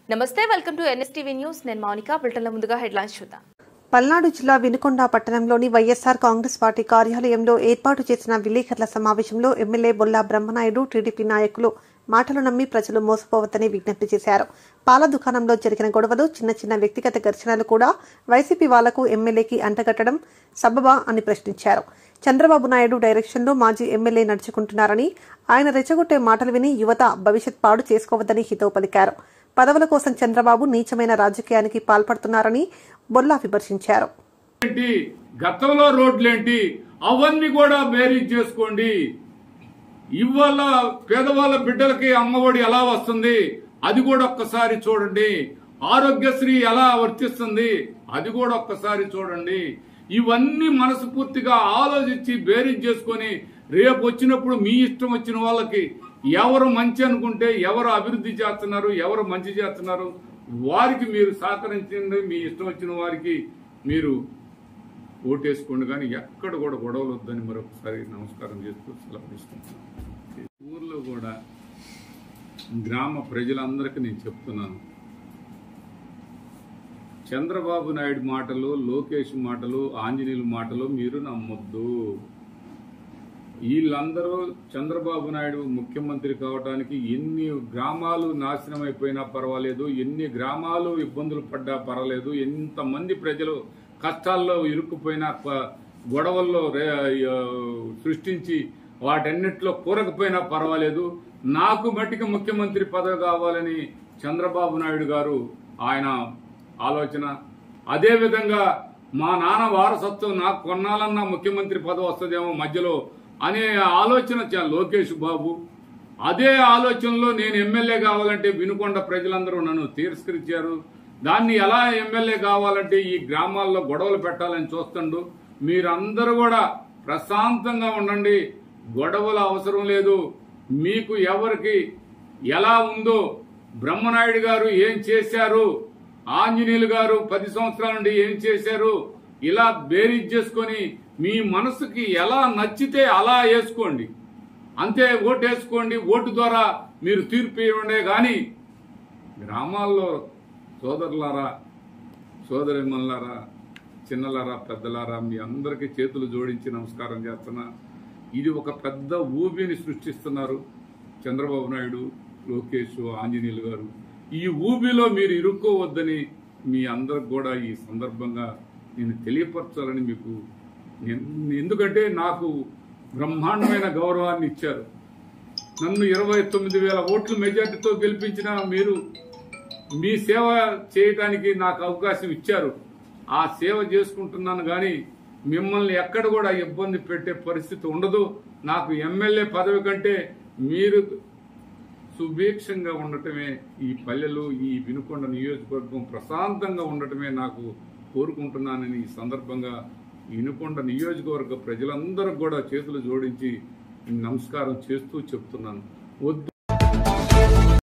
నమస్తే welcome to NSTV news నేను మౌనిక బులెటిన్ల ముందుగా హెడ్లైన్స్ చూద్దాం పల్నాడు జిల్లా వినుకొండ పట్టణంలోని వైఎస్సార్ కాంగ్రెస్ పార్టీ కార్యాలయంలో ఏర్పాటు చేసిన విలేకరుల సమావేశంలో ఎమ్మెల్యే బొల్లా బ్రహ్మనాయుడు టీడీపీ నాయకులు మాటలు నమ్మి ప్రజలు మోసపోవద్దని విజ్ఞప్తి చేశారు పాల దుకాణంలో జరిగిన గొడవలు చిన్న చిన్న వ్యక్తిగత ఘర్షణలు కూడా వైసీపీ వాళ్లకు ఎమ్మెల్యేకి అంటగట్టడం సబబా అని ప్రశ్నించారు చంద్రబాబు నాయుడు డైరెక్షన్లో మాజీ ఎమ్మెల్యే నడుచుకుంటున్నారని ఆయన రెచ్చగొట్టే మాటలు విని యువత భవిష్యత్ పాడు చేసుకోవద్దని హితవు పలికారు పదవుల కోసం చంద్రబాబు నీచమైన రాజకీయానికి పాల్పడుతున్నారని బొల్లా విమర్శించారు ఏంటి గతంలో రోడ్లేంటి అవన్నీ కూడా బేరీజ్ చేసుకోండి ఇవాళ పేదవాళ్ళ బిడ్డలకి అమ్మఒడి ఎలా వస్తుంది అది కూడా ఒక్కసారి చూడండి ఆరోగ్యశ్రీ ఎలా వర్తిస్తుంది అది కూడా ఒక్కసారి చూడండి ఇవన్నీ మనస్ఫూర్తిగా ఆలోచించి బేరీజ్ చేసుకొని రేపు వచ్చినప్పుడు మీ ఇష్టం వచ్చిన వాళ్ళకి ఎవరు మంచి అనుకుంటే ఎవరు అభివృద్ధి చేస్తున్నారు ఎవరు మంచి చేస్తున్నారు వారికి మీరు సహకరించండి మీ ఇష్టం వచ్చిన వారికి మీరు ఓటేసుకోండి కానీ ఎక్కడ కూడా గొడవలు వద్దని మరొకసారి నమస్కారం చేస్తూ సెలవు తీసుకుంటున్నాను ఊర్లో కూడా గ్రామ ప్రజలందరికీ నేను చెప్తున్నాను చంద్రబాబు నాయుడు మాటలు లోకేష్ మాటలు ఆంజనేయుల మాటలు మీరు నమ్మొద్దు వీళ్ళందరూ చంద్రబాబు నాయుడు ముఖ్యమంత్రి కావడానికి ఎన్ని గ్రామాలు నాశనం అయిపోయినా పర్వాలేదు ఎన్ని గ్రామాలు ఇబ్బందులు పడ్డా పర్వాలేదు ఎంతమంది ప్రజలు కష్టాల్లో ఇరుక్కుపోయినా ప- గొడవల్లో రే- ఆ, సృష్టించి వాటన్నిటిలో కూరకపోయినా పర్వాలేదు నాకు మట్టికి ముఖ్యమంత్రి పదవి కావాలని చంద్రబాబు నాయుడు గారు ఆయన ఆలోచన అదే విధంగా మా నాన్న వారసత్వం నాకు కొన్నాలన్నా ముఖ్యమంత్రి పదవి వస్తుందేమో మధ్యలో అనే ఆలోచన చ- లోకేష్ బాబు అదే ఆలోచనలో నేను ఎమ్మెల్యే కావాలంటే వినుకొండ ప్రజలందరూ నన్ను తిరస్కరించారు దాన్ని ఎలా ఎమ్మెల్యే కావాలంటే ఈ గ్రామాల్లో గొడవలు పెట్టాలని చూస్తుండు మీరందరూ కూడా ప్రశాంతంగా ఉండండి గొడవల అవసరం లేదు మీకు ఎవరికి ఎలా ఉందో బ్రహ్మనాయుడు గారు ఏం చేశారు ఆంజనేయులు గారు పది సంవత్సరాల నుండి ఏం చేశారు ఇలా బేరీజ్ చేసుకొని మీ మనసుకి ఎలా నచ్చితే అలా వేసుకోండి అంతే ఓటు వేసుకోండి ఓటు ద్వారా మీరు తీర్పు ఇవ్వండి కానీ గ్రామాల్లో సోదరులారా సోదరిమల్లారా చిన్నలారా పెద్దలారా మీ అందరికీ చేతులు జోడించి నమస్కారం చేస్తున్నా ఇది ఒక పెద్ద ఊబిని సృష్టిస్తున్నారు చంద్రబాబు నాయుడు లోకేష్ ఆంజనేయులు గారు ఈ ఊబిలో మీరు ఇరుక్కోవద్దని మీ అందరికి కూడా ఈ సందర్భంగా నేను తెలియపరచాలని మీకు నేను- ఎందుకంటే నాకు బ్రహ్మాండమైన గౌరవాన్ని ఇచ్చారు నన్ను ఇరవై తొమ్మిది వేల ఓట్లు మెజార్టీతో గెలిపించిన మీరు మీ సేవ చేయడానికి నాకు అవకాశం ఇచ్చారు ఆ సేవ చేసుకుంటున్నాను కానీ మిమ్మల్ని ఎక్కడ కూడా ఇబ్బంది పెట్టే పరిస్థితి ఉండదు నాకు ఎమ్మెల్యే పదవి కంటే మీరు సుభిక్షంగా ఉండటమే ఈ పల్లెలు ఈ వినుకొండ నియోజకవర్గం ప్రశాంతంగా ఉండటమే నాకు కోరుకుంటున్నానని ఈ సందర్భంగా ఈ వినుకొండ నియోజకవర్గ ప్రజలందరూ కూడా చేతులు జోడించి నమస్కారం చేస్తూ చెప్తున్నాను వద్దు